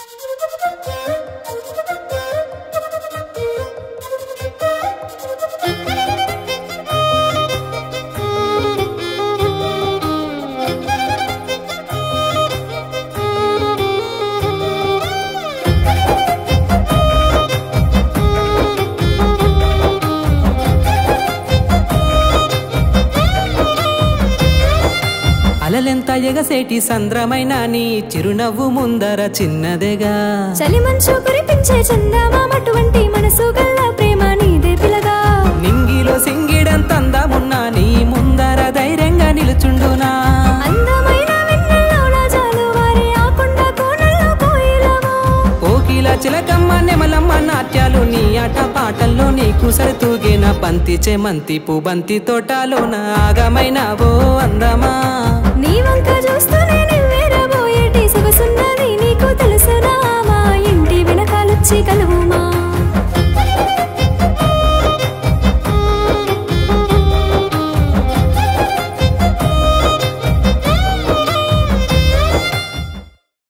అలలెంత ఎగసేటి సంద్రమైన నీ చిరునవ్వు ముందర చిన్నదేగా చలి మంచు కురిపించే చందమామటువంటి మనసు గల్ల ప్రేమ నీదే పిలగా నింగిలో సింగిడంత అందమున్నా నీ ముందర ధైర్యంగా నిలుచుండునా అందమైన వెన్నెల్లోన జాలువారే ఆ కొండ కోణల్లో కోయిలవో కోకిల చిలకమ్మ నెమలమ్మ నాట్యాలు నీ ఆట పాటల్లో నీకు సరితూగిన బంతి చెమంతి పుబంతి తోటలోన ఆగమైన ఓ అందమా నీ